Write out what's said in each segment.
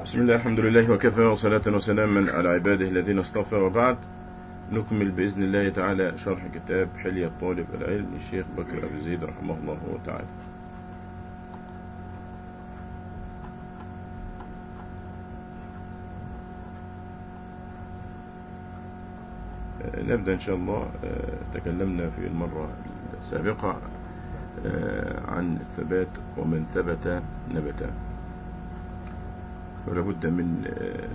بسم الله الحمد لله وكفى وصلاة وسلاما على عباده الذين اصطفى وبعد نكمل بإذن الله تعالى شرح كتاب حلية طالب العلم للشيخ بكر أبي زيد رحمه الله تعالى نبدأ إن شاء الله تكلمنا في المرة السابقة عن الثبات ومن ثبت نبتا فلا بد من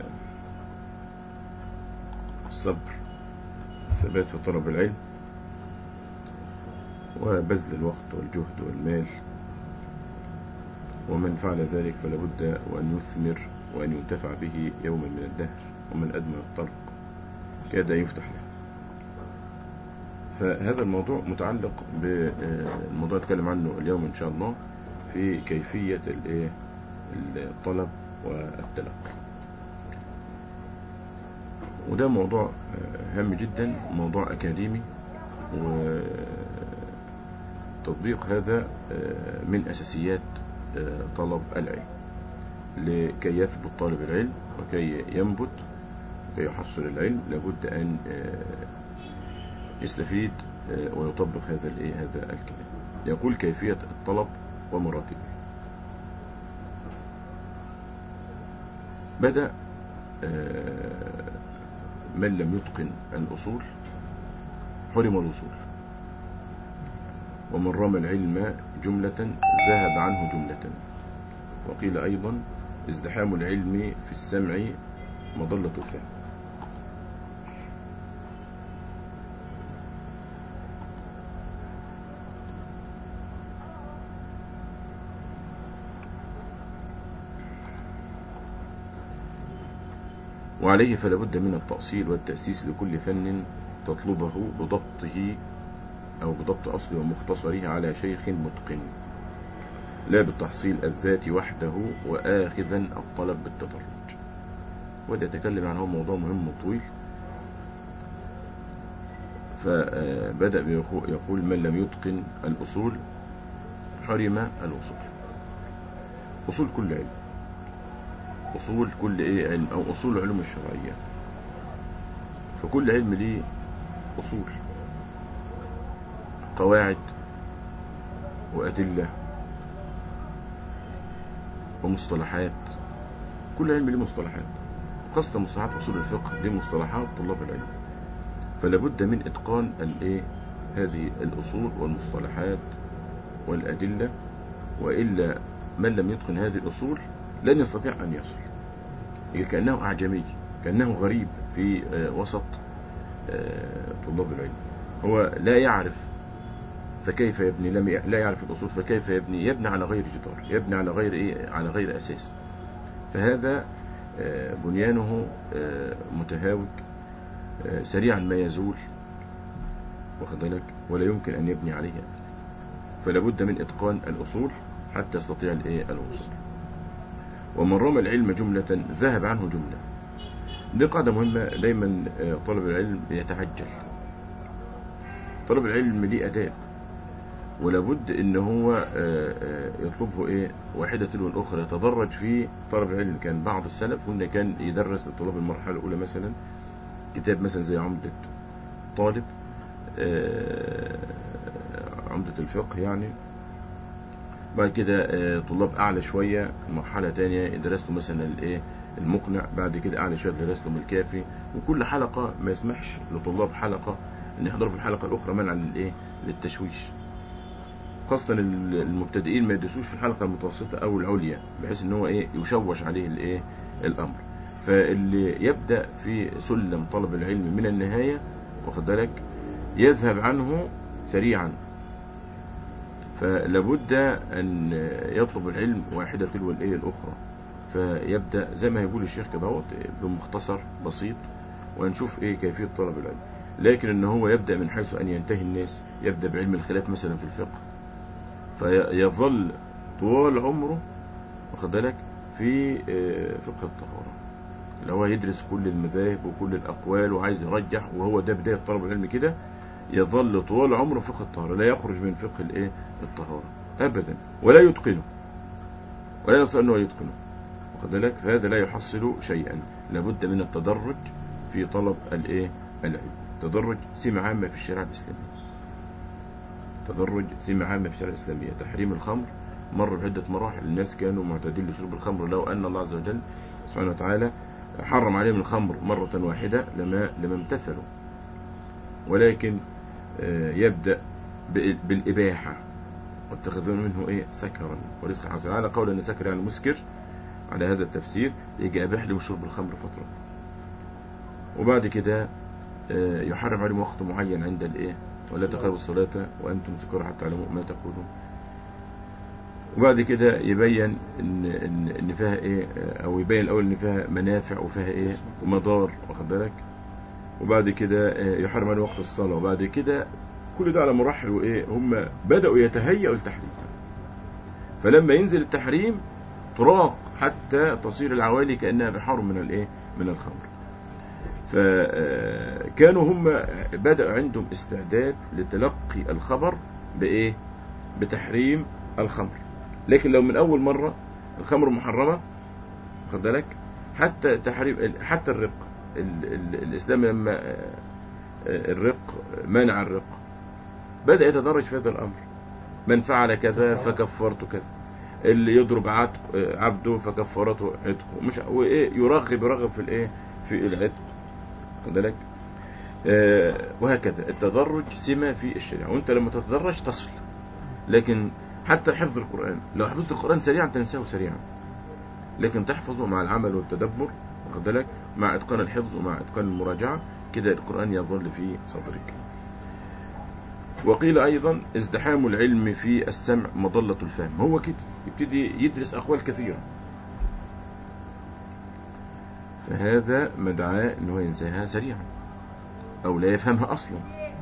الصبر الثبات في طلب العلم وبذل الوقت والجهد والمال ومن فعل ذلك فلا بد وأن يثمر وأن ينتفع به يوما من الدهر ومن أدمن الطرق كاد يفتح له فهذا الموضوع متعلق بالموضوع نتكلم عنه اليوم إن شاء الله في كيفية الطلب والتلقي وده موضوع هام جدا موضوع أكاديمي وتطبيق هذا من أساسيات طلب العلم لكي يثبت طالب العلم وكي ينبت وكي يحصل العلم لابد أن يستفيد ويطبق هذا الايه هذا الكلام يقول كيفية الطلب ومراتبه بدأ من لم يتقن الأصول حرم الوصول ومن رمى العلم جملة ذهب عنه جملة وقيل أيضا ازدحام العلم في السمع مضلة الفهم وعليه فلا بد من التأصيل والتأسيس لكل فن تطلبه بضبطه أو بضبط أصله ومختصره على شيخ متقن لا بالتحصيل الذاتي وحده وآخذا الطلب بالتدرج وده يتكلم عنه موضوع مهم وطويل فبدأ يقول من لم يتقن الأصول حرم الوصول أصول كل علم أصول كل إيه علم أو أصول العلوم الشرعية فكل علم ليه أصول قواعد وأدلة ومصطلحات كل علم ليه مصطلحات خاصة مصطلحات أصول الفقه دي مصطلحات طلاب العلم فلا بد من إتقان الإيه هذه الأصول والمصطلحات والأدلة وإلا من لم يتقن هذه الأصول لن يستطيع أن يصل كأنه أعجمي كأنه غريب في وسط طلاب العلم هو لا يعرف فكيف يبني لم لا يعرف الأصول فكيف يبني يبني على غير جدار يبني على غير إيه على غير أساس فهذا بنيانه متهاوك سريعا ما يزول واخد بالك ولا يمكن أن يبني عليه أبدا فلا بد من إتقان الأصول حتى يستطيع الإيه الوصول ومن رمى العلم جملة ذهب عنه جملة دي قاعدة مهمة دايما طالب العلم يتعجل طالب العلم ليه أداب ولابد ان هو يطلبه ايه واحدة تلو الاخرى يتدرج في طلب العلم كان بعض السلف هنا كان يدرس لطلاب المرحلة الاولى مثلا كتاب مثلا زي عمدة طالب عمدة الفقه يعني بعد كده طلاب اعلى شوية مرحلة تانية يدرس له مثلا الايه المقنع بعد كده اعلى شوية يدرس له الكافي وكل حلقة ما يسمحش لطلاب حلقة ان يحضروا في الحلقة الاخرى منعا للايه للتشويش خاصة المبتدئين ما يدرسوش في الحلقة المتوسطة او العليا بحيث ان هو ايه يشوش عليه الايه الامر فاللي يبدأ في سلم طلب العلم من النهاية واخد بالك يذهب عنه سريعا فلابد أن يطلب العلم واحدة تلو الإيه الأخرى فيبدأ زي ما يقول الشيخ كده بمختصر بسيط ونشوف إيه كيفية طلب العلم لكن إن هو يبدأ من حيث أن ينتهي الناس يبدأ بعلم الخلاف مثلا في الفقه فيظل طوال عمره واخد بالك في فقه الطهارة اللي هو يدرس كل المذاهب وكل الأقوال وعايز يرجح وهو ده بداية طلب العلم كده يظل طوال عمره فقه الطهارة لا يخرج من فقه الايه الطهارة ابدا ولا يتقنه ولا يستطيع انه يتقنه واخد بالك فهذا لا يحصل شيئا لابد من التدرج في طلب الايه العلم تدرج سمة عامة في الشريعة الإسلامية تدرج سمة عامة في الشريعة الإسلامية تحريم الخمر مر بعدة مراحل الناس كانوا معتادين لشرب الخمر لو أن الله عز وجل سبحانه وتعالى حرم عليهم الخمر مرة واحدة لما لما امتثلوا ولكن آه، يبدأ بال- بالإباحة واتخذون منه إيه سكرا ورزقا حسنا على قول أن سكر يعني مسكر على هذا التفسير يجي أباح لهم شرب الخمر فترة وبعد كده آه، يحرم عليهم وقت معين عند الإيه ولا تقربوا الصلاة وأنتم سكر حتى تعلموا ما تقولون وبعد كده يبين ان ان ان فيها ايه آه، او يبين الاول ان فيها منافع وفيها ايه ومضار واخد بالك وبعد كده آه، يحرم عليهم وقت الصلاه وبعد كده كل ده على مراحل وايه هم بداوا يتهيئوا للتحريم فلما ينزل التحريم تراق حتى تصير العوالي كانها بحار من الايه من الخمر فكانوا هم بدأوا عندهم استعداد لتلقي الخبر بإيه بتحريم الخمر لكن لو من أول مرة الخمر محرمة خد بالك حتى تحريم حتى الرق ال ال الإسلام لما آه، آه، الرق منع الرق بدأ يتدرج في هذا الأمر من فعل كذا فكفرت كذا اللي يضرب عتق آه، عبده فكفرته عتقه مش وايه يرغب يرغب في الايه في العتق خد بالك آه، وهكذا التدرج سمة في الشريعة وانت لما تتدرج تصل لكن حتى حفظ القرآن لو حفظت القرآن سريعا تنساه سريعا لكن تحفظه مع العمل والتدبر واخد بالك مع اتقان الحفظ ومع اتقان المراجعة كده القرآن يظل في صدرك وقيل أيضا ازدحام العلم في السمع مضلة الفهم هو كده يبتدي يدرس أقوال كثيرة فهذا مدعاه أنه ينساها سريعا أو لا يفهمها أصلا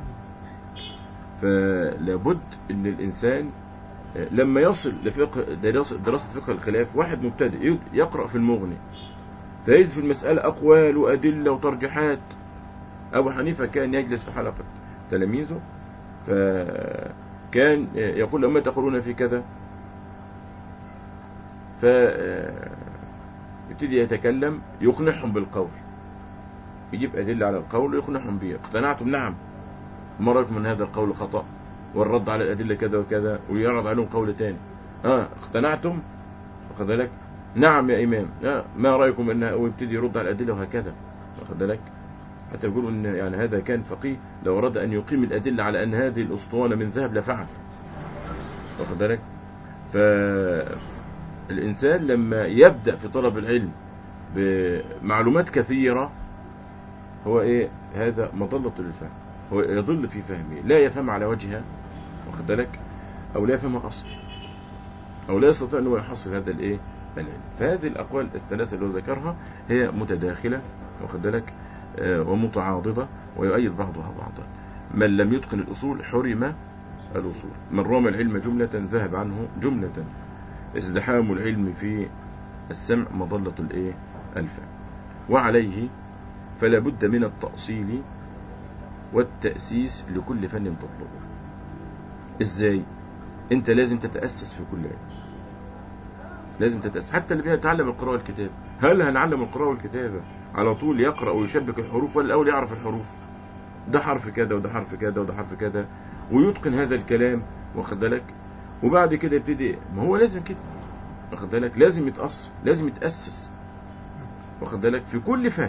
فلابد أن الإنسان لما يصل لفقه دراسة, دراسة فقه الخلاف واحد مبتدئ يقرأ في المغني فيجد في المسألة أقوال وأدلة وترجيحات أبو حنيفة كان يجلس في حلقة تلاميذه فكان يقول لهم ما تقولون في كذا ف يبتدي يتكلم يقنعهم بالقول يجيب أدلة على القول ويقنعهم به اقتنعتم نعم ما رأيكم من هذا القول خطأ والرد على الأدلة كذا وكذا ويعرض عليهم قول تاني اه اقتنعتم واخد بالك نعم يا إمام آه ما رأيكم أنها ويبتدي يرد على الأدلة وهكذا واخد بالك حتى يقولوا ان يعني هذا كان فقيه لو اراد ان يقيم الادله على ان هذه الاسطوانه من ذهب لفعل واخد بالك فالانسان لما يبدا في طلب العلم بمعلومات كثيره هو ايه هذا مضله للفهم هو يضل في فهمه لا يفهم على وجهها واخد بالك او لا يفهمها اصلا او لا يستطيع ان هو يحصل هذا الايه العلم فهذه الاقوال الثلاثه اللي هو ذكرها هي متداخله واخد بالك ومتعاضدة ويؤيد بعضها بعضا من لم يتقن الأصول حرم الأصول من رام العلم جملة ذهب عنه جملة ازدحام العلم في السمع مضلة الايه الفهم وعليه فلا بد من التأصيل والتأسيس لكل فن تطلبه ازاي انت لازم تتأسس في كل علم لازم تتأسس حتى اللي بيتعلم القراءة والكتابة هل هنعلم القراءة والكتابة على طول يقرأ ويشبك الحروف ولا الأول يعرف الحروف ده حرف كذا وده حرف كذا وده حرف كذا ويتقن هذا الكلام واخد بالك وبعد كده يبتدي ما هو لازم كده واخد بالك لازم يتأصل لازم يتأسس واخد بالك في كل فن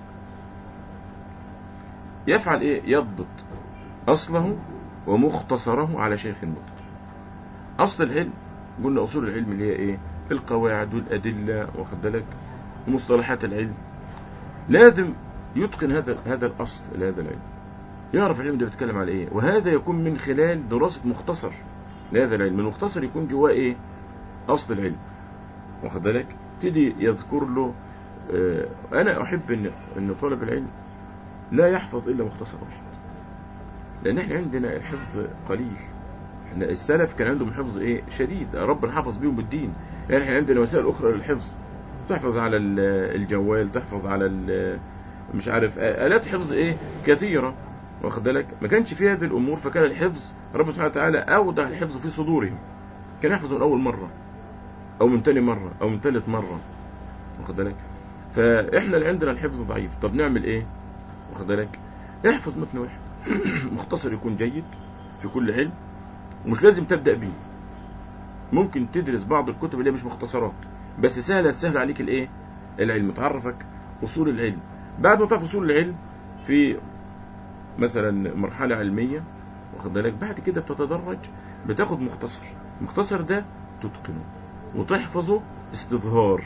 يفعل ايه يضبط أصله ومختصره على شيخ متقن أصل العلم قلنا أصول العلم اللي هي ايه القواعد والأدلة واخد بالك ومصطلحات العلم لازم يتقن هذا هذا الاصل لهذا العلم يعرف العلم ده بيتكلم على ايه وهذا يكون من خلال دراسه مختصر لهذا العلم المختصر يكون جواه ايه اصل العلم واخد بالك تدي يذكر له آه انا احب ان ان طالب العلم لا يحفظ الا مختصر واحد لان احنا عندنا الحفظ قليل احنا السلف كان عندهم حفظ ايه شديد ربنا حفظ بيهم الدين يعني احنا عندنا وسائل اخرى للحفظ تحفظ على الجوال تحفظ على مش عارف آلات حفظ ايه كثيرة واخد بالك ما كانش في هذه الامور فكان الحفظ ربنا سبحانه وتعالى اودع الحفظ في صدورهم كان يحفظ من اول مرة او من تاني مرة او من ثالث مرة واخد بالك فاحنا اللي عندنا الحفظ ضعيف طب نعمل ايه واخد بالك احفظ متن واحد مختصر يكون جيد في كل علم ومش لازم تبدا بيه ممكن تدرس بعض الكتب اللي هي مش مختصرات بس سهله تسهل عليك الايه العلم تعرفك اصول العلم بعد ما تعرف اصول العلم في مثلا مرحله علميه واخد بالك بعد كده بتتدرج بتاخد مختصر المختصر ده تتقنه وتحفظه استظهار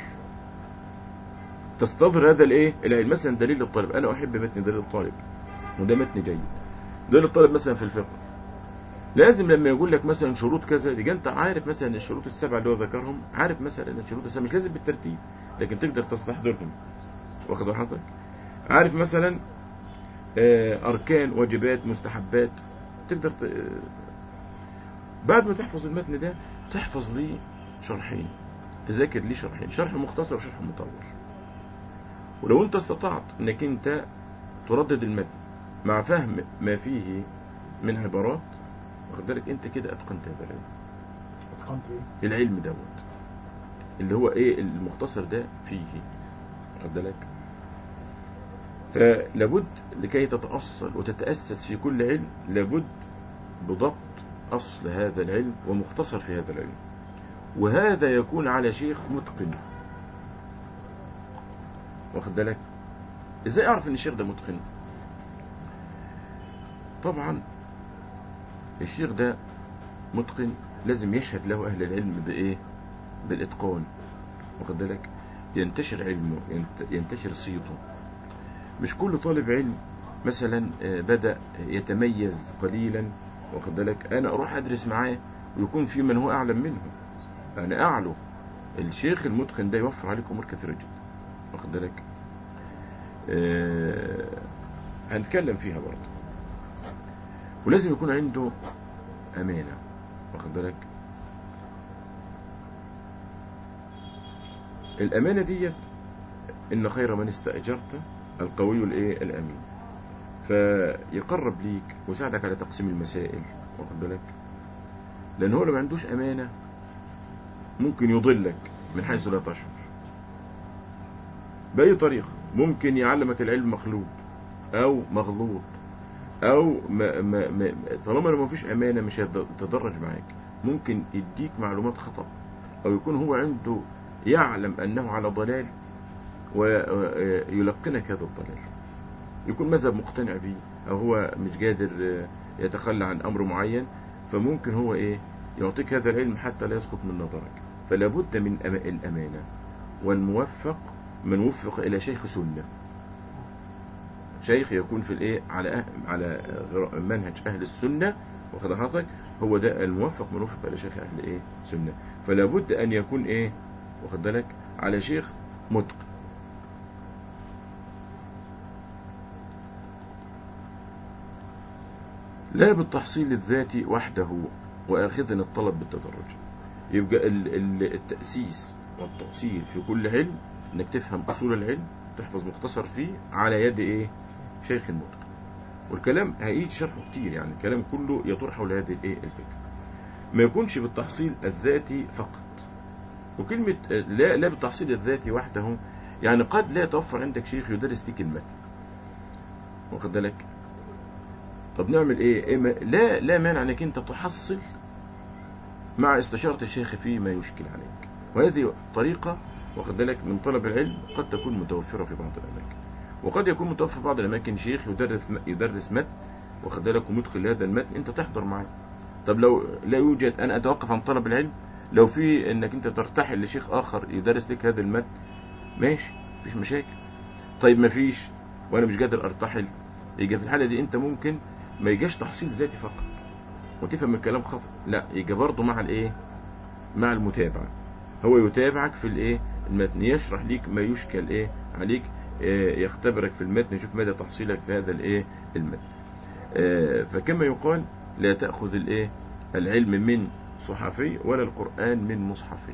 تستظهر هذا الايه العلم مثلا دليل الطالب انا احب متن دليل الطالب وده متن جيد دليل الطالب مثلا في الفقه لازم لما يقول لك مثلا شروط كذا يبقى انت عارف مثلا الشروط السبعه اللي هو ذكرهم عارف مثلا الشروط السبعه مش لازم بالترتيب لكن تقدر تستحضرهم واخد بال حضرتك عارف مثلا آه، اركان واجبات مستحبات تقدر ت... بعد ما تحفظ المتن ده تحفظ ليه شرحين تذاكر ليه شرحين شرح مختصر وشرح مطول ولو انت استطعت انك انت تردد المتن مع فهم ما فيه من عبارات واخد بالك انت كده اتقنت هذا العلم اتقنت ايه؟ العلم دوت اللي هو ايه المختصر ده فيه واخد بالك فلابد لكي تتأصل وتتأسس في كل علم لابد بضبط أصل هذا العلم ومختصر في هذا العلم وهذا يكون على شيخ متقن واخد بالك ازاي اعرف ان الشيخ ده متقن طبعا الشيخ ده متقن لازم يشهد له اهل العلم بايه بالاتقان واخد بالك ينتشر علمه ينت- ينتشر صيته مش كل طالب علم مثلا آه، بدأ يتميز قليلا واخد بالك انا اروح ادرس معاه ويكون في من هو اعلم منه انا اعلو الشيخ المتقن ده يوفر عليك امور كثيره جدا واخد بالك آه، هنتكلم فيها برضه ولازم يكون عنده امانه واخد بالك الامانه ديت ان خير من استاجرت القوي الايه الامين فيقرب ليك ويساعدك على تقسيم المسائل واخد بالك لان هو لو ما عندوش امانه ممكن يضلك من حيث لا تشعر باي طريقه ممكن يعلمك العلم مخلوط او مغلوط او ما ما ما طالما لو ما فيش امانه مش هيتدرج معاك ممكن يديك معلومات خطا او يكون هو عنده يعلم انه على ضلال ويلقنك هذا الضلال يكون مذهب مقتنع به او هو مش قادر يتخلى عن امر معين فممكن هو ايه يعطيك هذا العلم حتى لا يسقط من نظرك فلا بد من أما- الامانه والموفق من وفق الى شيخ سنه شيخ يكون في الايه على أه- على غر- منهج اهل السنه واخد حضرتك هو ده الموفق من وفق الى شيخ اهل ايه سنه فلا بد ان يكون ايه واخد بالك على شيخ متقن لا بالتحصيل الذاتي وحده واخذا الطلب بالتدرج يبقى ال- ال- التأسيس والتأصيل في كل علم انك تفهم اصول العلم تحفظ مختصر فيه على يد ايه شيخ المتقن والكلام هيجي شرحه كتير يعني الكلام كله يدور حول هذه الايه الفكره ما يكونش بالتحصيل الذاتي فقط وكلمة لا لا بالتحصيل الذاتي وحده يعني قد لا يتوفر عندك شيخ يدرس لك المتن واخد بالك طب نعمل ايه, إيه ما لا لا مانع انك انت تحصل مع استشارة الشيخ فيما يشكل عليك وهذه طريقة واخد بالك من طلب العلم قد تكون متوفرة في بعض الأماكن وقد يكون متوفر في بعض الأماكن شيخ يدرس يدرس متن واخد بالك ومدخل هذا المتن أنت تحضر معاه طب لو لا يوجد أنا أتوقف عن طلب العلم لو في انك انت ترتحل لشيخ اخر يدرس لك هذا المتن ماشي مفيش مشاكل طيب مفيش وانا مش قادر ارتحل يبقى في الحاله دي انت ممكن ما يجاش تحصيل ذاتي فقط وتفهم الكلام خطأ لا يجي برضه مع الايه مع المتابعه هو يتابعك في الايه المتن يشرح ليك ما يشكل ايه عليك إيه يختبرك في المتن يشوف مدى تحصيلك في هذا الايه المتن آه، فكما يقال لا تأخذ الايه العلم من صحفي ولا القرآن من مصحفي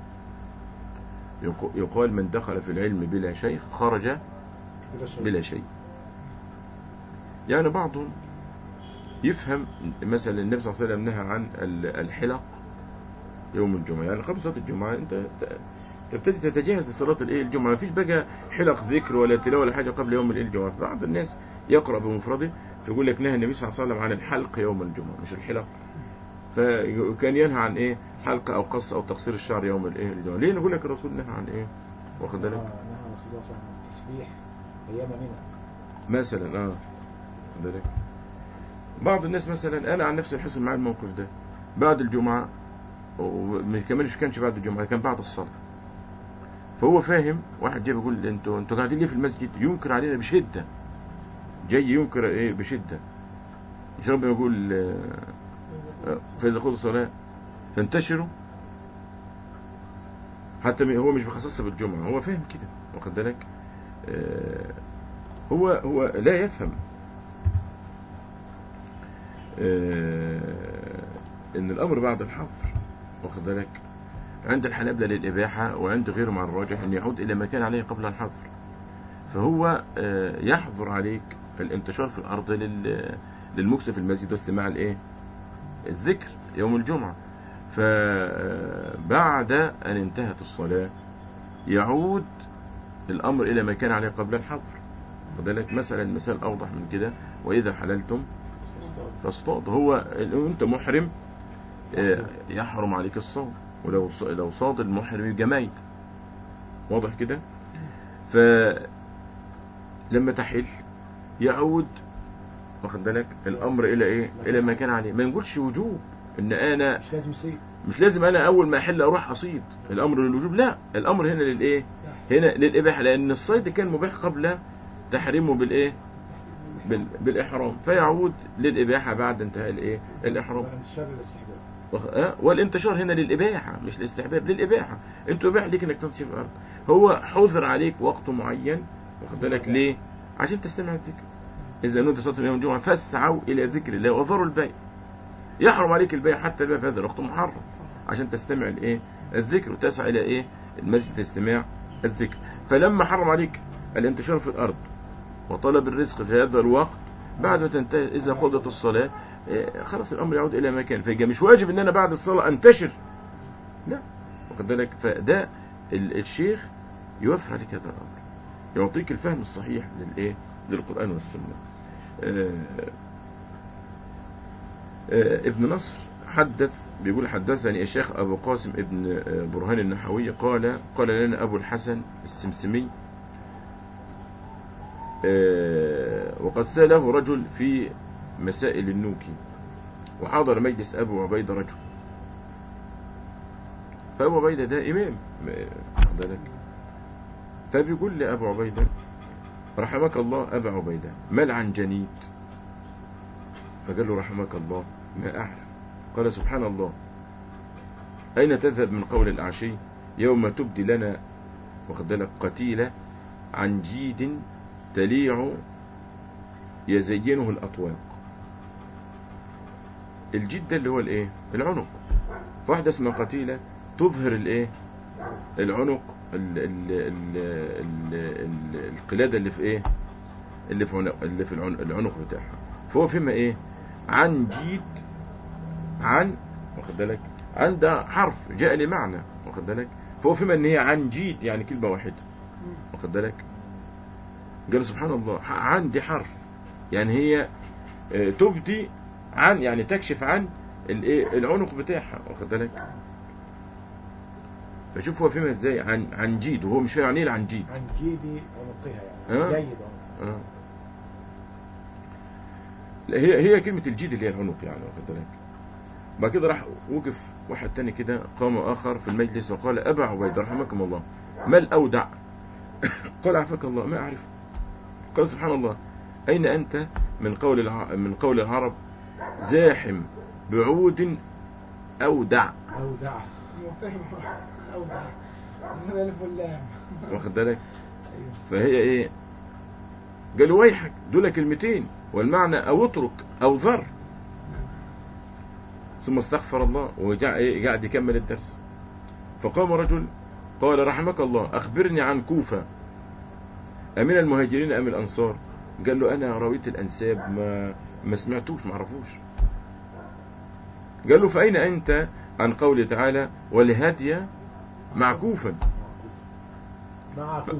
يق- يقال من دخل في العلم بلا شيخ خرج بلا شيء بلا شيء يعني بعضهم يفهم مثلا النبي صلى الله عليه وسلم نهى عن ال- الحلق يوم الجمعة يعني قبل صلاة الجمعة انت ت- تبتدي تتجهز لصلاة الايه الجمعة مفيش بقى حلق ذكر ولا تلاوة ولا حاجة قبل يوم الايه الجمعة بعض الناس يقرأ بمفرده فيقول لك نهى النبي صلى الله عليه وسلم عن الحلق يوم الجمعة مش الحلق فكان ينهى عن ايه حلق او قص او تقصير الشعر يوم الايه الجمعة ليه نقول لك الرسول نهى عن ايه واخد بالك نهى رسول الله صلى الله عليه وسلم عن التسبيح ايام منى مثلا اه واخد بالك بعض الناس مثلا انا عن نفسي حصل معايا الموقف ده بعد الجمعة وكمان مش كانش بعد الجمعة كان بعد الصلاة فهو فاهم واحد جاي بيقول انتوا انتوا قاعدين ليه في المسجد ينكر علينا بشدة جاي ينكر ايه بشدة مش ربنا يقول آه، آه، فإذا قضوا الصلاة فانتشروا حتى م- هو مش بخصصها بالجمعة هو فاهم كده واخد بالك آه، هو هو لا يفهم آه، ان الامر بعد الحظر واخد بالك عند الحنابلة للإباحة وعند غيرهم عن الراجح أن يعود إلى ما كان عليه قبل الحظر فهو آه، يحظر عليك الانتشار في الأرض لل- للمكث في المسجد واستماع الإيه الذكر يوم الجمعة فبعد أن انتهت الصلاة يعود الأمر إلى ما كان عليه قبل الحظر واخد بالك مثلا مثال أوضح من كده وإذا حللتم فاصطاد هو أنت محرم آه، يحرم عليك الصوم ولو ص- لو صاد المحرم يبقى ميت واضح كده فلما تحل يعود واخد بالك الامر الى ايه الى ما كان عليه ما نقولش وجوب ان انا مش لازم يصيب مش لازم انا اول ما احل اروح اصيد الامر للوجوب لا الامر هنا للايه هنا للاباحه لان الصيد كان مباح قبل تحريمه بالايه بال... بالاحرام فيعود للاباحه بعد انتهاء الايه الاحرام انتشار الاستحباب وخ- آه، والانتشار هنا للإباحة مش الاستحباب للإباحة انت إباح ليك انك تنتشر في الأرض هو حذر عليك وقت معين واخد بالك ليه عشان تستمع الذكر إذا نودي صلاة يوم الجمعة فاسعوا إلى ذكر الله وذروا البيع يحرم عليك البيع حتى البيع في هذا الوقت محرم عشان تستمع الإيه الذكر وتسعى إلى إيه المسجد تستمع الذكر فلما حرم عليك الانتشار في الأرض وطلب الرزق في هذا الوقت بعد ما تنتهي إذا قضت الصلاة إيه، خلاص الأمر يعود إلى ما كان فيبقى مش واجب إن أنا بعد الصلاة أنتشر لا واخد بالك فده ال- الشيخ يوفر عليك هذا الأمر يعطيك الفهم الصحيح للإيه للقرآن والسنة آه، آه، ابن نصر حدث بيقول حدثني الشيخ أبو قاسم ابن آه، برهان النحوي قال قال لنا أبو الحسن السمسمي آه، وقد سأله رجل في مسائل النوكي وحضر مجلس أبو عبيدة رجل فأبو عبيدة ده إمام م- واخد بالك فبيقول لأبو عبيدة رحمك الله أبا عبيدة ما العنجنيت فقال له رحمك الله ما أعرف قال سبحان الله أين تذهب من قول الأعشي يوم تبدي لنا واخد بالك قتيلة عن جيد تليع يزينه الأطواق الجيد ده اللي هو الايه العنق واحدة اسمها قتيلة تظهر الايه العنق ال ال ال ال ال القلادة اللي في ايه اللي في عنق اللي في العنق, العنق بتاعها فهو فيما ايه عن جيد عن واخد بالك عن ده حرف جاء لمعنى واخد بالك فهو فيما ان هي عن جيد يعني كلمة واحدة واخد بالك قال سبحان الله عن دي حرف يعني هي آه، تبدي عن يعني تكشف عن الايه العنق بتاعها واخد بالك فشوف هو فهمها ازاي عن عن جيد وهو مش فاهم يعني ايه العنجيد عن جيدي عنقها يعني آه. جيد عنقها آه. لا هي هي كلمة الجيد اللي هي العنق يعني واخد بالك بعد كده راح وقف واحد تاني كده قام آخر في المجلس وقال أبا عبيد رحمكم الله ما الأودع قال عفاك الله ما أعرف قال سبحان الله أين أنت من قول الع... من قول العرب زاحم بعود أودع أودع فاهم أودع من الألف واللام واخد بالك أيوه فهي ايه قالوا ويحك دول كلمتين والمعنى او اترك او ذر ثم استغفر الله وقعد يكمل الدرس فقام رجل قال رحمك الله اخبرني عن كوفة امن المهاجرين ام الانصار قال له انا رويت الانساب ما ما سمعتوش ما عرفوش قال له فاين انت عن قوله تعالى والهدي معكوفا معكوفة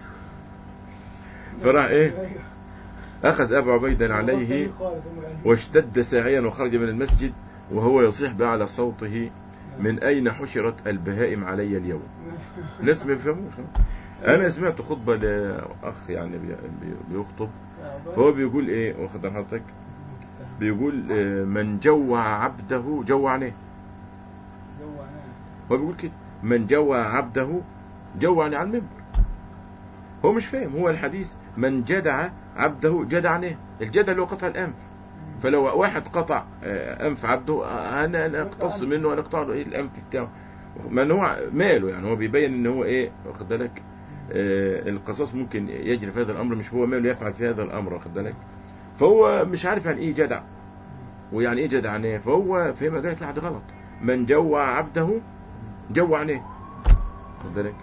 فراح إيه؟ أيوه. أخذ أبو عبيدا عليه خالص أم العلم. واشتد ساعيا وخرج من المسجد وهو يصيح بأعلى صوته من أين حشرت البهائم علي اليوم ناس ما يفهموش أنا سمعت خطبة لأخ يعني بي- بي- بيخطب فهو بيقول إيه واخد بال حضرتك بيقول آه، من جوع عبده جوع عليه جوعناه. هو بيقول كده من جوع عبده جوعني على المنبر هو مش فاهم هو الحديث من جدع عبده جدع عليه الجدع اللي هو قطع الأنف فلو واحد قطع آه، أنف عبده آه، أنا أنا أقتص منه وأنا أقطع له إيه الأنف بتاعه من هو ماله يعني هو بيبين إن هو إيه واخد بالك آه، القصاص ممكن يجري في هذا الأمر مش هو ماله يفعل في هذا الأمر واخد بالك فهو مش عارف يعني إيه جدع ويعني إيه جدع عليه فهو فهم قال لك لا ده غلط من جوع عبده جوع عليه واخد بالك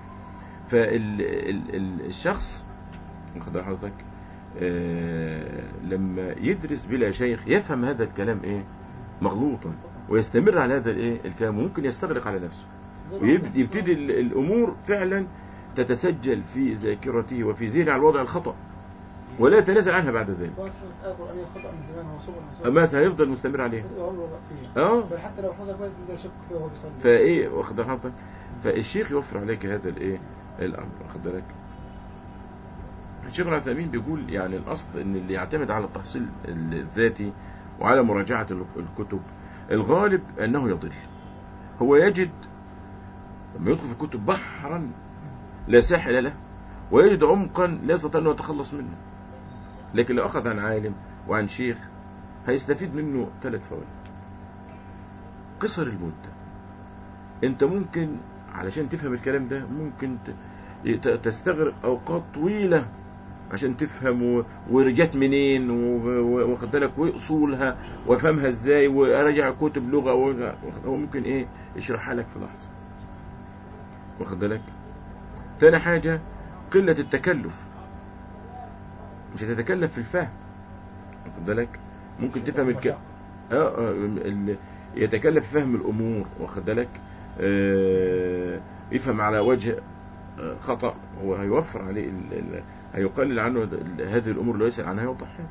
فالشخص واخد بال حضرتك آه، لما يدرس بلا شيخ يفهم هذا الكلام ايه مغلوطا ويستمر على هذا الايه الكلام وممكن يستغرق على نفسه ويبدي يبتدي ال- الامور فعلا تتسجل في ذاكرته وفي ذهنه على الوضع الخطا ولا يتنازل عنها بعد ذلك واحد حفظ آية قرآنية خطأ من زمان هو صبر من اما هيفضل مستمر عليها عمره بقى فيها اه بل حتى لو حفظها كويس بيبدأ يشك فيها وهو بيصلي فايه واخد بال حضرتك فالشيخ يوفر عليك هذا الايه الامر واخد بالك الشيخ العثيمين بيقول يعني الاصل ان اللي يعتمد على التحصيل الذاتي وعلى مراجعه الكتب الغالب انه يضل هو يجد لما يدخل في الكتب بحرا لا ساحل له ويجد عمقا لا يستطيع انه يتخلص منه لكن لو اخذ عن عالم وعن شيخ هيستفيد منه ثلاث فوائد قصر المده انت ممكن علشان تفهم الكلام ده ممكن ت- ت- تستغرق اوقات طويله عشان تفهم و- ورجعت منين و- و- واخد بالك واصولها وافهمها ازاي وراجع كتب لغه و- هو ممكن ايه يشرحها لك في لحظه واخد بالك تاني حاجه قله التكلف مش هتتكلف في الفهم واخد بالك ممكن تفهم الك... اه آه، ال- يتكلف في فهم الامور واخد بالك آه، يفهم على وجه آه، خطا هو هيوفر عليه ال- ال- هيقلل عنه ال- هذه الامور اللي يسال عنها يوضحها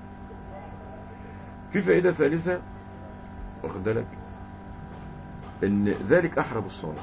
في فائده ثالثه واخد بالك ان ذلك احرى بالصالح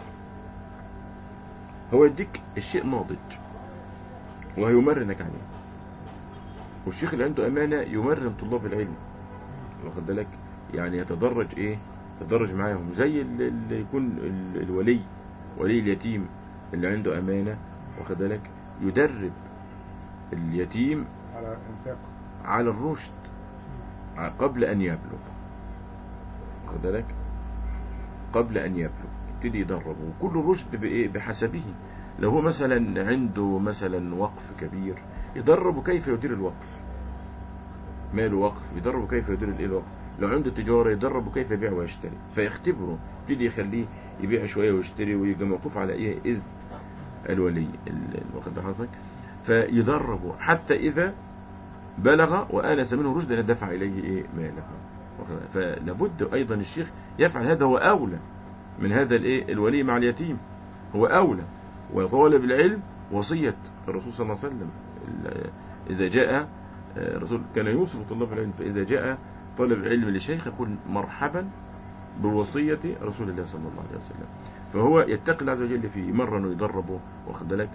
هو يديك الشيء ناضج وهيمرنك عليه والشيخ اللي عنده امانه يمرن طلاب العلم واخد بالك يعني يتدرج ايه يتدرج معاهم زي اللي اللي يكون ال- الولي ولي اليتيم اللي عنده امانه واخد بالك يدرب اليتيم على انفاق على الرشد ع- قبل ان يبلغ واخد بالك قبل ان يبلغ يبتدي يدربه وكل رشد بايه بحسبه لو هو مثلا عنده مثلا وقف كبير يدربه كيف يدير الوقف ماله وقف يدربه كيف يدير الايه الوقف لو عنده تجاره يدربه كيف يبيع ويشتري فيختبره يبتدي يخليه يبيع شويه ويشتري ويبقى موقوف على ايه اذن الولي ال- واخد بال حضرتك فيدربه حتى اذا بلغ وآنس منه رشدا دفع إليه إيه ماله واخد بالك؟ فلابد أيضا الشيخ يفعل هذا هو أولى من هذا الإيه الولي مع اليتيم هو أولى وطالب العلم وصية الرسول صلى الله عليه وسلم ال- إذا جاء آه، الرسول كان يوصف طلاب العلم فإذا جاء طالب علم لشيخ يقول مرحبا بوصية رسول الله صلى الله عليه وسلم فهو يتقي الله عز وجل فيه يمرن ويدربه واخد بالك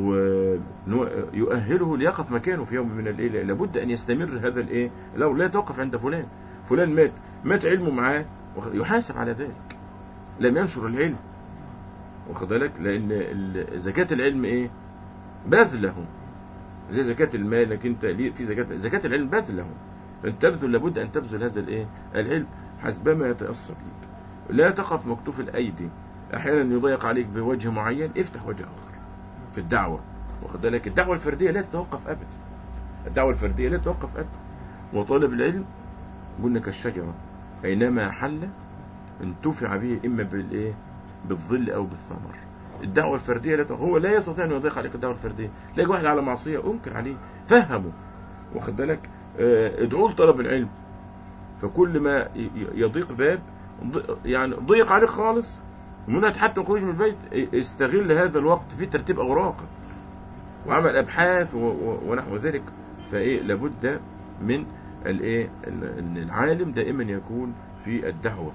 ويؤهله ليقف مكانه في يوم من الليل لابد ان يستمر هذا الايه لو لا توقف عند فلان فلان مات مات علمه معاه واخد- يحاسب على ذلك لم ينشر العلم واخد بالك لان ال- زكاة العلم ايه بذله زي زكاة المال لكن انت ليه في زكاة زكاة العلم بذله انت تبذل لابد ان تبذل هذا الايه العلم حسبما يتيسر ليك لا تقف مكتوف الايدي احيانا يضيق عليك بوجه معين افتح وجه اخر في الدعوه واخد بالك الدعوه الفرديه لا تتوقف ابدا الدعوه الفرديه لا تتوقف ابدا وطالب العلم قلنا كالشجره اينما حل انتفع به اما بالايه بالظل او بالثمر الدعوه الفرديه لا هو لا يستطيع ان يضيق عليك الدعوه الفرديه تلاقي واحد على معصيه انكر عليه فهمه واخد بالك آه، ادعوه لطلب العلم فكل ما ي- ي- يضيق باب ض- يعني ضيق عليك خالص ومنها حتى الخروج من البيت ا- استغل هذا الوقت في ترتيب اوراقك وعمل ابحاث و- و- ونحو ذلك فايه لابد من الايه ال- ان العالم دائما يكون في الدعوه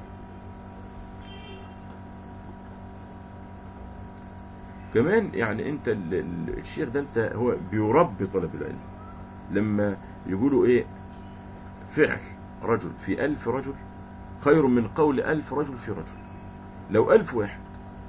كمان يعني انت ال- ال- الشيخ ده انت هو بيربي طلب العلم لما يقولوا ايه فعل رجل في ألف رجل خير من قول ألف رجل في رجل لو ألف واحد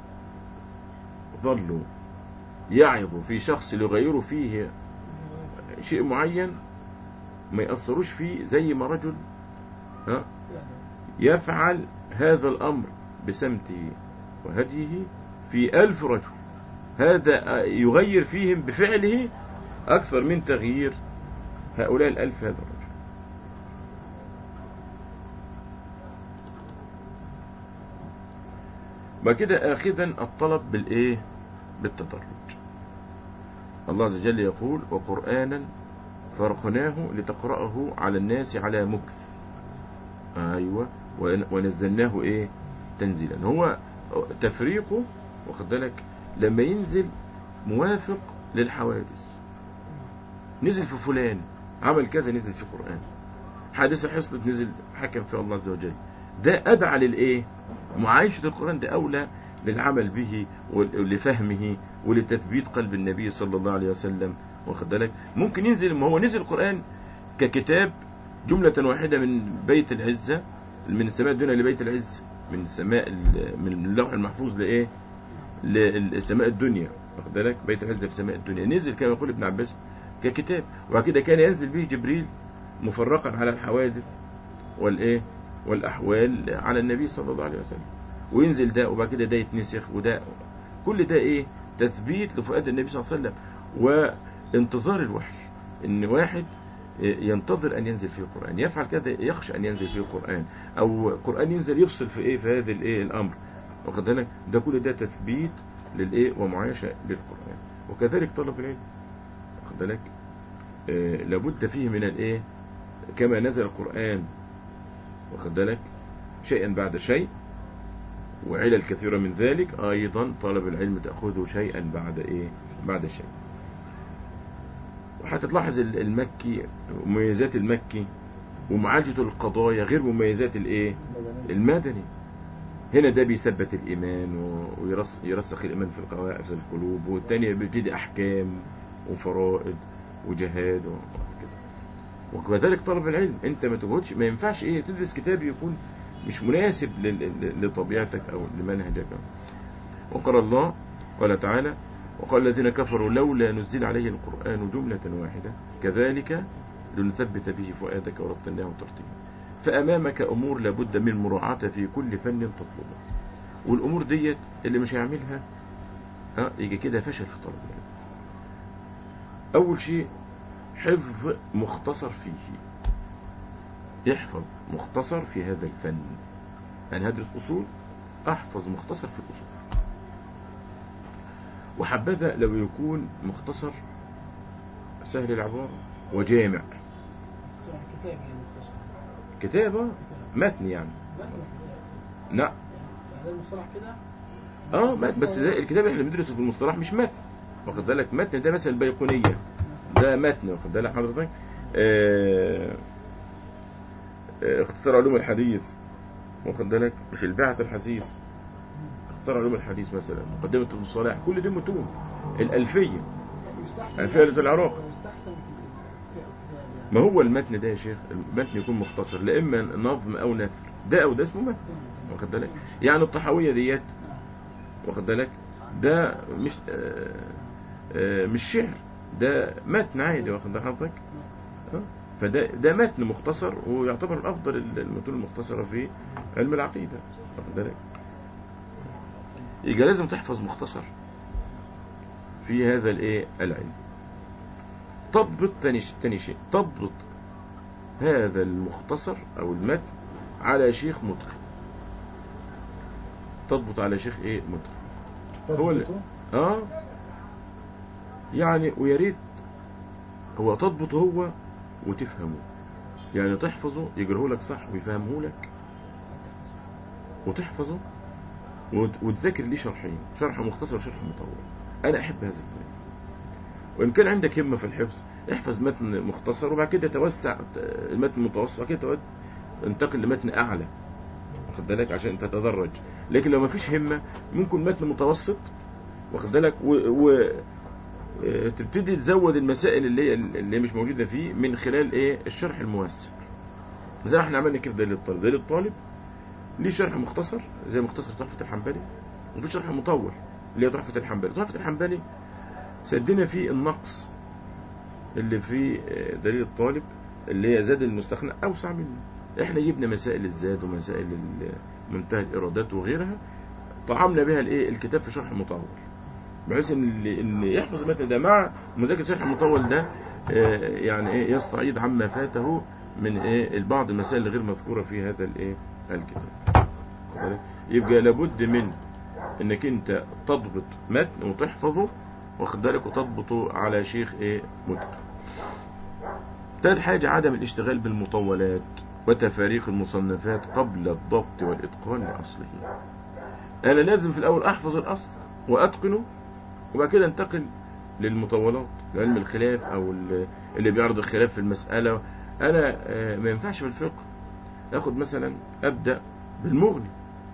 ظلوا يعظوا في شخص ليغيروا فيه شيء معين ما يأثروش فيه زي ما رجل ها يفعل هذا الأمر بسمته وهديه في ألف رجل هذا يغير فيهم بفعله أكثر من تغيير هؤلاء الألف هذا الرجل وكده آخذا الطلب بالإيه بالتدرج الله عز وجل يقول وقرآنا فرقناه لتقرأه على الناس على مكث أيوة ون- ونزلناه إيه تنزيلا هو تفريقه واخد بالك لما ينزل موافق للحوادث نزل في فلان عمل كذا نزل في قرآن حادثة حصلت نزل حكم في الله عز وجل ده أدعى للإيه معايشة القرآن ده أولى للعمل به ولفهمه ولتثبيت قلب النبي صلى الله عليه وسلم واخد بالك ممكن ينزل ما هو نزل القرآن ككتاب جملة واحدة من بيت العزة من السماء الدنيا لبيت العز من السماء ال- من اللوح المحفوظ لإيه للسماء الدنيا واخد بالك بيت العزة في سماء الدنيا نزل كما يقول ابن عباس ككتاب وبعد كده كان ينزل به جبريل مفرقا على الحوادث والايه والاحوال على النبي صلى الله عليه وسلم وينزل ده وبعد كده ده يتنسخ وده كل ده ايه تثبيت لفؤاد النبي صلى الله عليه وسلم وانتظار الوحي ان واحد ينتظر ان ينزل فيه القران يفعل كذا يخشى ان ينزل فيه القران او قران ينزل يفصل في ايه في هذا الايه الامر واخد بالك ده كل ده تثبيت للايه ومعايشه للقران وكذلك طلب العلم واخد بالك آه لابد فيه من الايه كما نزل القران واخد بالك شيئا بعد شيء وعلل كثيرة من ذلك أيضا طلب العلم تأخذه شيئا بعد إيه بعد شيء وهتتلاحظ ال- المكي مميزات المكي ومعالجة القضايا غير مميزات الإيه المدني هنا ده بيثبت الإيمان و- ويرس يرسخ الإيمان في القواعد في القلوب والتاني بيبتدي أحكام وفرائض وجهاد وكده وكذلك طلب العلم انت ما تجهدش ما ينفعش ايه تدرس كتاب يكون مش مناسب لل- لل- لطبيعتك او لمنهجك وقال الله قال تعالى وقال الذين كفروا لولا نزل عليه القرآن جملة واحدة كذلك لنثبت به فؤادك ورتلناه ترتيلا فأمامك أمور لابد من مراعاة في كل فن تطلبه والأمور ديت اللي مش هيعملها ها يجي كده فشل في طلب العلم أول شيء حفظ مختصر فيه يحفظ مختصر في هذا الفن أنا هدرس أصول أحفظ مختصر في الأصول وحبذا لو يكون مختصر سهل العبارة وجامع صراحة كتاب يعني مختصر كتابة متن يعني لا لا لا يعني ده المصطلح كده اه متن بس ده الكتاب اللي احنا بندرسه في المصطلح مش متن واخد بالك متن ده مثلا البيقونية ده متن واخد بالك حضرتك آه آه اختصار علوم الحديث واخد بالك في البعث الحثيث اختصار علوم الحديث مثلا مقدمة المصطلح كل دي متون الألفية يستحسن ألفية العراق يستحسن في في الكتاب يعني ما هو المتن ده يا شيخ المتن يكون مختصر لا اما نظم او نثر ده او ده اسمه متن واخد بالك يعني الطحاوية ديت واخد بالك ده مش آه آه مش شعر ده متن عادي واخد بال حضرتك آه، فده ده متن مختصر ويعتبر من افضل المتون المختصره في علم العقيده واخد بالك يبقى لازم تحفظ مختصر في هذا الايه العلم تضبط تاني ش- تاني شيء تضبط هذا المختصر او المتن على شيخ متقن تضبط على شيخ ايه متقن هو اللي- تضبطه؟ اه يعني ويا ريت هو تضبط هو وتفهمه يعني تحفظه يجره لك صح ويفهمه لك وتحفظه وت- وتذاكر ليه شرحين شرح مختصر وشرح مطول انا احب هذا الكلام وان كان عندك همه في الحفظ احفظ متن مختصر وبعد كده توسع المتن المتوسط وبعد كده تود- انتقل لمتن اعلى واخد بالك عشان تتدرج لكن لو ما فيش همه ممكن متن متوسط واخد بالك و, و آه، تبتدي تزود المسائل اللي هي اللي هي مش موجوده فيه من خلال ايه الشرح الموسع زي ما احنا عملنا كده دليل الطالب دليل الطالب ليه شرح مختصر زي مختصر تحفه الحنبلي وفي شرح مطول اللي هي تحفه الحنبلي تحفه الحنبلي سدنا فيه النقص اللي في آه، دليل الطالب اللي هي زاد المستخنى اوسع منه احنا جبنا مسائل الزاد ومسائل ال- منتهى الايرادات وغيرها طعمنا بها الايه الكتاب في شرح مطول بحيث ان اللي ان يحفظ المتن ده مع مذاكره شرح المطول ده آه، يعني ايه يستعيد عما فاته من ايه بعض المسائل الغير مذكوره في هذا الايه الكتاب واخد بالك؟ يبقى لابد من انك انت تضبط متن وتحفظه واخد بالك وتضبطه على شيخ ايه متقن ثالث حاجة عدم الاشتغال بالمطولات وتفاريق المصنفات قبل الضبط والإتقان لأصله أنا لازم في الأول أحفظ الأصل وأتقنه وبعد كده انتقل للمطولات لعلم الخلاف أو ال- اللي بيعرض الخلاف في المسألة أنا آه، ما ينفعش في الفقه أخد مثلا أبدأ بالمغني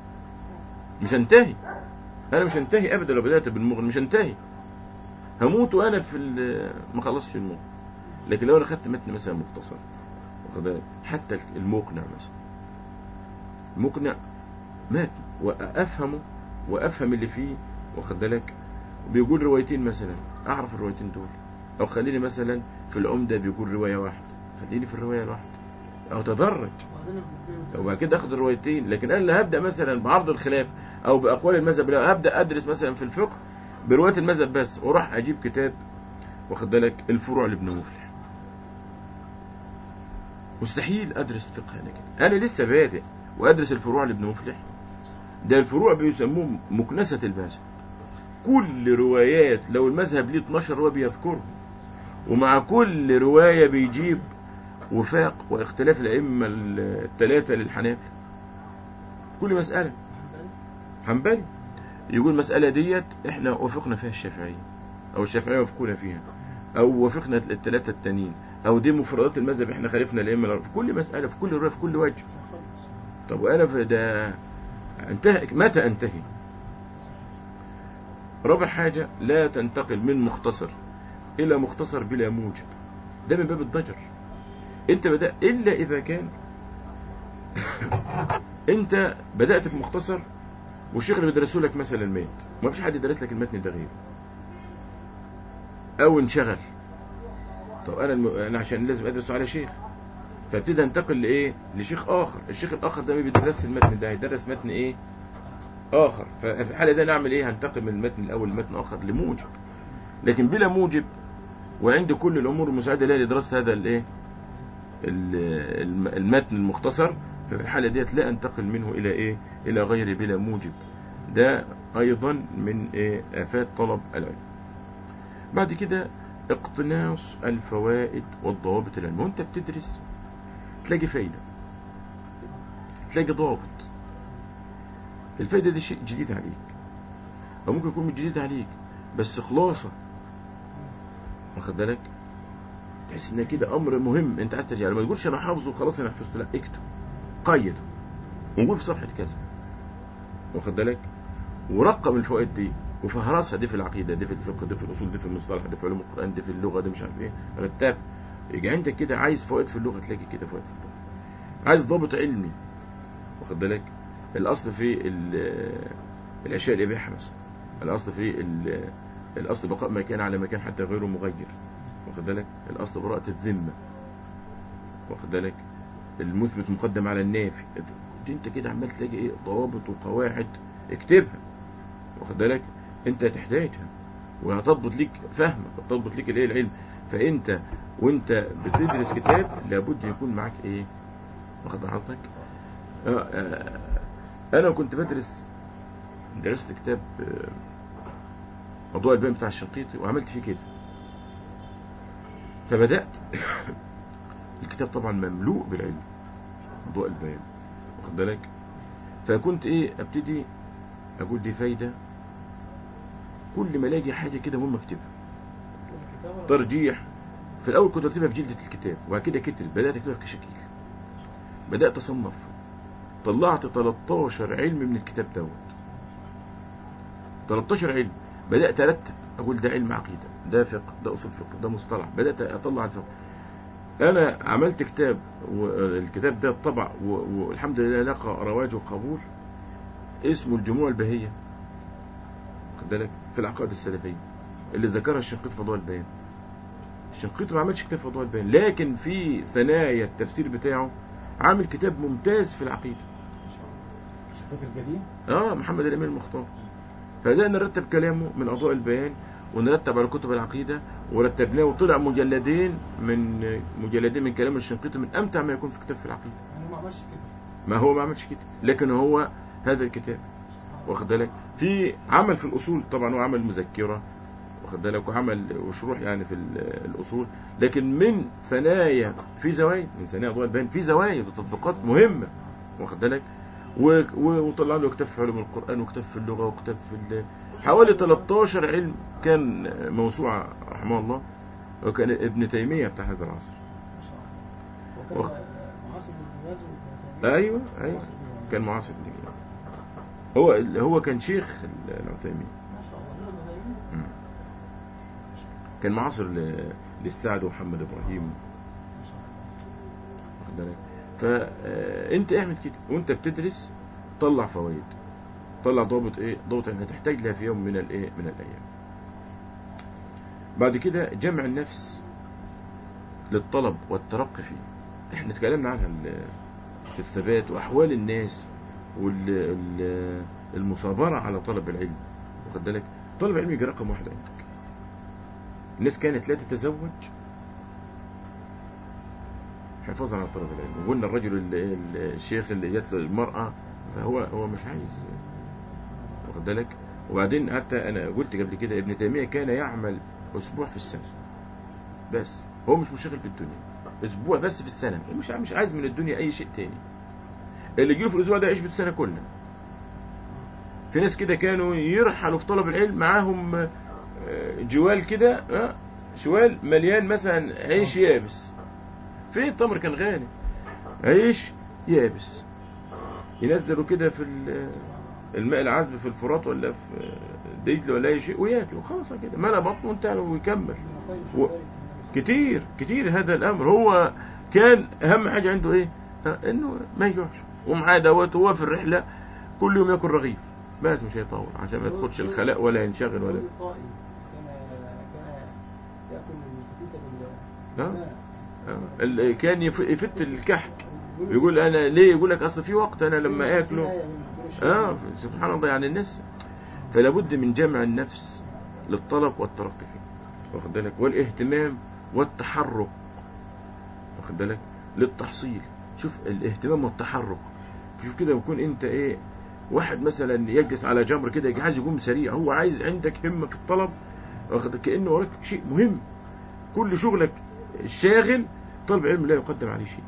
مش هنتهي أنا مش هنتهي أبدا لو بدأت بالمغني مش هنتهي هموت وأنا في ال- ما خلصش المغني لكن لو انا خدت متن مثلا مختصر واخد بالك؟ حتى المقنع مثلا المقنع متن وافهمه وافهم اللي فيه واخد بالك بيقول روايتين مثلا اعرف الروايتين دول او خليني مثلا في العمده بيقول روايه واحده خليني في الروايه الواحده او تدرج وبعدين اخد وبعد كده اخد الروايتين لكن انا اللي هبدا مثلا بعرض الخلاف او باقوال المذهب لا هبدا ادرس مثلا في الفقه بروايه المذهب بس واروح اجيب كتاب واخد بالك الفروع لابن مفلح مستحيل ادرس فقه انا كده انا لسه بادئ وادرس الفروع لابن مفلح ده الفروع بيسموه مكنسه المذهب كل روايات لو المذهب ليه 12 روايه بيذكرهم ومع كل روايه بيجيب وفاق واختلاف الائمه الثلاثه للحنابلة كل مساله حنبلي يقول المساله ديت احنا وافقنا فيها الشافعيه او الشافعيه وافقونا فيها او وافقنا الثلاثه التانيين او دي مفردات المذهب احنا خالفنا الائمه الأربعة. في كل مساله في كل روايه في كل وجه طب وانا في ده انتهي متى انتهي رابع حاجه لا تنتقل من مختصر الى مختصر بلا موجب ده من باب الضجر انت بدأ الا اذا كان انت بدأت بمختصر والشيخ اللي بيدرسه لك مثلا مات ما فيش حد يدرس لك المتن ده غيره او انشغل طب انا الم... انا عشان لازم ادرسه على شيخ فابتدي انتقل لايه لشيخ اخر الشيخ الاخر ده ما بيدرس المتن ده هيدرس متن ايه اخر ففي الحاله دي نعمل ايه هنتقل من المتن الاول لمتن اخر لموجب لكن بلا موجب وعند كل الامور المساعده لها لدراسه هذا الايه ال- الم- المتن المختصر ففي الحاله ديت لا انتقل منه الى ايه الى غير بلا موجب ده ايضا من ايه افات طلب العلم بعد كده اقتناص الفوائد والضوابط العلم وانت بتدرس تلاقي فايدة تلاقي ضابط الفايدة دي شيء جديد عليك او ممكن يكون مش جديد عليك بس خلاصة واخد بالك تحس ان كده امر مهم انت عايز ترجع له. ما تقولش انا حافظه وخلاص انا حفظته لا اكتب قيده ونقول في صفحة كذا واخد بالك ورقم الفوائد دي وفهرسها دي في العقيدة دي في الفقه دي في الأصول دي في المصطلح دي في علوم القرآن دي في اللغة دي مش عارف ايه رتب يجي عندك كده عايز فوائد في اللغة تلاقي كده فوائد في اللغة عايز ضابط علمي واخد بالك الأصل في ال- الأشياء الإباحة مثلا الأصل في ال- الأصل بقاء مكان على مكان حتى غيره مغير واخد بالك الأصل براءة الذمة واخد بالك المثبت مقدم على النافي دي انت كده عمال تلاقي ايه ضوابط وقواعد اكتبها واخد بالك انت تحتاجها وهتضبط ليك فهمك وتضبط ليك الايه العلم فانت وانت بتدرس كتاب لابد يكون معاك ايه واخد بال حضرتك آه، آه، انا كنت بدرس درست كتاب آه، موضوع البيان بتاع الشنقيطي وعملت فيه كده فبدأت الكتاب طبعا مملوء بالعلم موضوع البيان واخد بالك فكنت ايه ابتدي اقول دي فايده كل ما الاقي حاجه كده مهمه اكتبها كتاب ولا- ترجيح في الاول كنت اكتبها في جلده الكتاب وبعد كده كتر بدات اكتبها كشكيل بدات اصنف طلعت 13 علم من الكتاب دوت 13 علم بدات ارتب اقول ده علم عقيده ده فقه ده اصول فقه ده مصطلح بدات اطلع الفقه انا عملت كتاب والكتاب ده طبع و- والحمد لله لقى رواج وقبول اسمه الجموع البهيه واخد بالك في العقائد السلفيه اللي ذكرها الشنقيط في ضوء البيان الشنقيط ما عملش كتاب في ضوء البيان لكن في ثنايا التفسير بتاعه عامل كتاب ممتاز في العقيده الشقيق القديم اه محمد الامين المختار فبدأنا نرتب كلامه من أضواء البيان ونرتب على كتب العقيدة ورتبناه وطلع مجلدين من مجلدين من كلام الشنقيطي من أمتع ما يكون في كتاب في العقيدة يعني ما عملش كده ما هو ما عملش كده لكن هو هذا الكتاب واخد بالك في عمل في الأصول طبعا هو عمل مذكرة واخد بالك وعمل وشروح يعني في ال- الأصول لكن من ثنايا في زوايد من ثنايا أضواء البيان في زوايد وتطبيقات مهمة واخد بالك و- و- وطلع له كتاب في علوم القرآن وكتاب في اللغة وكتاب في ال- حوالي 13 علم كان موسوعة رحمه الله وكان ابن تيمية بتاع هذا العصر ما شاء الله وخ- وكان معاصر ابن باز وابن تيمية. أيوة أيوة معاصر ابن- كان معاصر ليه. هو هو كان شيخ العثيمين ما شاء الله هو ابن تيمية. مم. كان معاصر ل- للسعد ومحمد ابراهيم ما شاء الله واخد بالك فانت اعمل كده وانت بتدرس طلع فوائد طلع ضابط ايه ضابط انك هتحتاج لها في يوم من الايه من الايام بعد كده جمع النفس للطلب والترقي فيه احنا اتكلمنا عنها ال- في الثبات واحوال الناس والمصابره على طلب العلم واخد بالك طلب العلم يجي رقم واحد عندك الناس كانت لا تتزوج حفاظا على طلب العلم وقلنا الرجل ال- ال- الشيخ اللي جات له المرأة هو هو مش عايز واخد بالك وبعدين حتى انا قلت قبل كده ابن تيمية كان يعمل اسبوع في السنة بس هو مش مشغل بالدنيا اسبوع بس في السنة مش مش عايز من الدنيا اي شيء تاني اللي يجيله في الاسبوع ده يعيش بالسنة كلها في ناس كده كانوا يرحلوا في طلب العلم معاهم آه، جوال كده آه، شوال مليان مثلا عيش يابس فين التمر كان غالي عيش يابس ينزلوا كده في ال- الماء العذب في الفرات ولا في دجل ولا اي شيء وياكلوا خلاص كده ملا بطنه انتهى ويكمل طيب و- طيب. كتير كتير هذا الامر هو كان اهم حاجه عنده ايه ها، انه ما يجوعش ومعاه دوت وهو في الرحله كل يوم ياكل رغيف بس مش هيطول عشان ما يدخلش الخلاء ولا ينشغل ولا الرجل الطائي كان كان ياكل الفتيته بال ها؟ بالماء. آه، ال- كان يف- يفت الكحك يقول انا ليه يقول لك اصل في وقت انا لما اكله آية من دور الشيطان. اه سبحان الله يعني الناس فلا بد من جمع النفس للطلب والترقي فيه واخد بالك والاهتمام والتحرك واخد بالك للتحصيل شوف الاهتمام والتحرك شوف كده يكون انت ايه واحد مثلا يجلس على جمر كده يجي عايز يقوم سريع هو عايز عندك همة في الطلب واخد كأنه وراك شيء مهم كل شغلك الشاغل طلب علم لا يقدم عليه شيء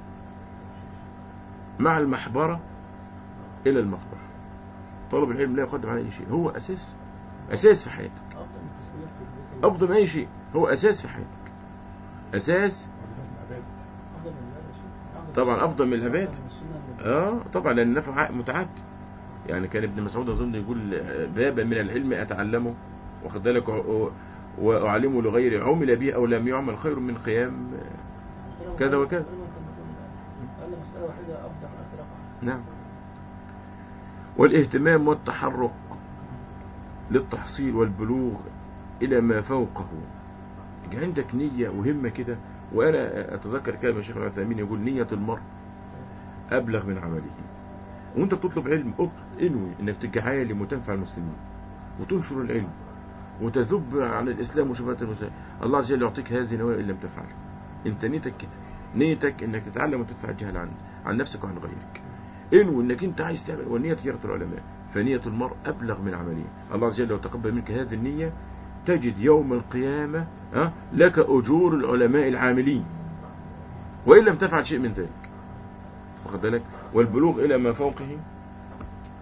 مع المحبرة إلى المقبرة طلب العلم لا يقدم عليه شيء هو أساس أساس في حياتك افضل من التسبيح في الذكر. أفضل من أي شيء هو أساس في حياتك أساس افضل من العبادة شيء. أفضل طبعا من أفضل من السنة. العبادة. أفضل من السنة. آه طبعا لأن النفع متعدد يعني كان ابن مسعود أظن يقول بابا من العلم أتعلمه واخد بالك و- وأعلمه لغيري عمل به أو لم يعمل خير من قيام كذا وكذا. قال لي مسألة واحدة أفضل من ألف رقعة نعم والاهتمام والتحرك للتحصيل والبلوغ إلى ما فوقه يجي عندك نية وهمة كده وأنا أتذكر كلمة الشيخ العثيمين يقول نية المرء أبلغ من عمله وأنت بتطلب علم اطلب انوي إنك تبقى عالم وتنفع المسلمين وتنشر العلم وتذب على الإسلام وشبهات المسلمين الله عز وجل يعطيك هذه النوايا إن لم تفعل أنت نيتك كده نيتك إنك تتعلم وتدفع الجهل عن عن نفسك وعن غيرك انوي انك انت عايز تعمل والنية تجارة العلماء فنية المرء أبلغ من عمله الله عز وجل لو تقبل منك هذه النية تجد يوم القيامة أه لك أجور العلماء العاملين وإن لم تفعل شيء من ذلك واخد بالك والبلوغ إلى ما فوقه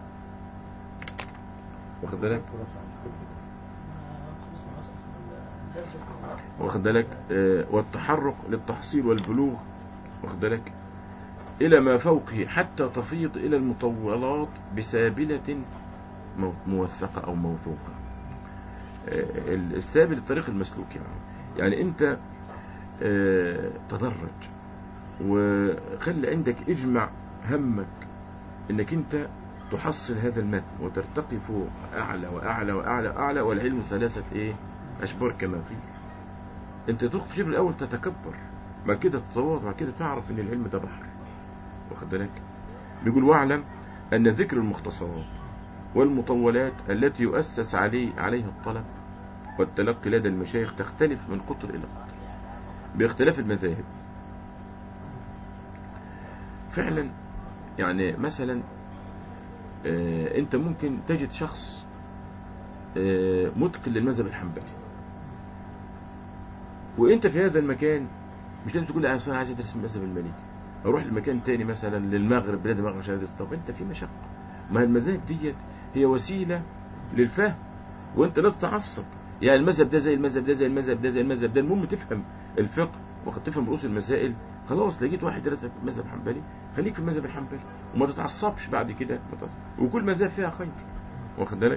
واخد بالك ما اسمع أصلا واخد بالك آه، والتحرك للتحصيل والبلوغ واخد بالك إلى ما فوقه حتى تفيض إلى المطولات بسابلة مو- موثقة أو موثوقة آه، السابل الطريق المسلوك يعني يعني أنت آه، تدرج وخلي عندك اجمع همك انك انت تحصل هذا المتن وترتقي فوق اعلى واعلى واعلى واعلى والعلم ثلاثه ايه اشبار كما قيل انت تدخل في الشبر الاول تتكبر بعد كده تتصور بعد كده تعرف ان العلم ده بحر واخد بالك بيقول واعلم ان ذكر المختصرات والمطولات التي يؤسس عليه عليها الطلب والتلقي لدى المشايخ تختلف من قطر الى قطر باختلاف المذاهب فعلا يعني مثلا آه، انت ممكن تجد شخص آه، متقن للمذهب الحنبلي وانت في هذا المكان مش لازم تقول لا انا عايز ادرس المذهب المالكي اروح لمكان تاني مثلا للمغرب بلاد المغرب عشان ادرس طب انت في مشقه ما هي المذاهب ديت هي وسيله للفهم وانت لا تتعصب يعني المذهب ده زي المذهب ده زي المذهب ده زي المذهب ده المهم تفهم الفقه وقد تفهم رؤوس المسائل خلاص لقيت واحد درس مذهب حنبلي خليك في المذهب الحنبلي وما تتعصبش بعد كده ما تتعصب. وكل مذهب فيها خير واخد بالك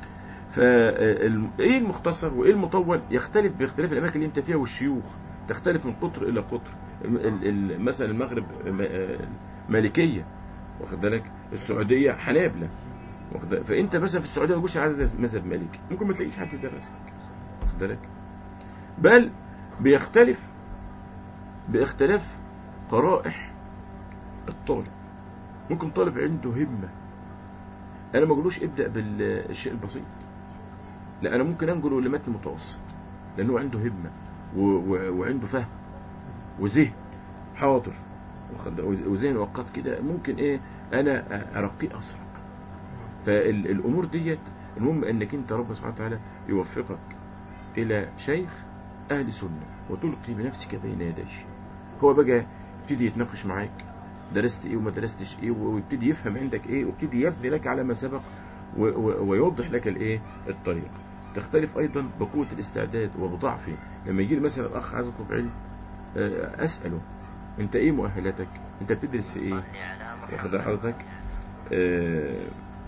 فايه المختصر وايه المطول يختلف باختلاف الاماكن اللي انت فيها والشيوخ تختلف من قطر الى قطر ال- ال- مثلا المغرب م- آه، مالكيه واخد بالك السعوديه حنابله واخد بالك؟ فانت مثلا في السعوديه ما تقولش عايز مذهب مالكي ممكن ما تلاقيش حد يدرس لك واخد بالك بل بيختلف باختلاف قرائح الطالب ممكن طالب عنده همة انا ما اقولوش ابدأ بالشيء البسيط لا انا ممكن انقله لمتن متوسط لانه عنده همة و... و... وعنده فهم وذهن حاضر واخد- وذهن وقت كده ممكن ايه انا ارقيه اسرع فالامور ديت المهم انك انت رب سبحانه وتعالى يوفقك الى شيخ اهل سنه وتلقي بنفسك بين يديه هو بقى يبتدي يتناقش معاك درست ايه وما درستش ايه ويبتدي يفهم عندك ايه ويبتدي يبني لك على ما سبق و- و- ويوضح لك الايه الطريق تختلف ايضا بقوه الاستعداد وبضعفه لما يجي لي مثلا الاخ عايز يطلب علم آه، اساله انت ايه مؤهلاتك انت بتدرس في ايه واخد بال حضرتك آه،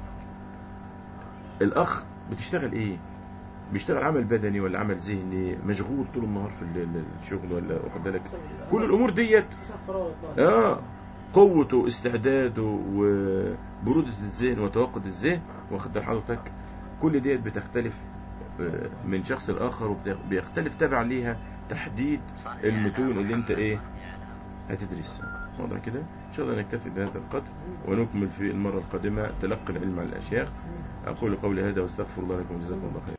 الاخ بتشتغل ايه بيشتغل عمل بدني ولا عمل ذهني مشغول طول النهار في ال- ال- الشغل ولا واخد بالك كل الامور ديت حسب فراغ الله. اه قوته استعداده وبرودة الذهن وتوقد الذهن واخد بال حضرتك كل ديت بتختلف آه، من شخص لآخر وبيختلف تبع ليها تحديد المتون اللي انت ايه هتدرسها واضح كده ان شاء الله نكتفي بهذا القدر ونكمل في المرة القادمة تلقي العلم على الأشياخ أقول قولي هذا واستغفر الله لكم وجزاكم الله خير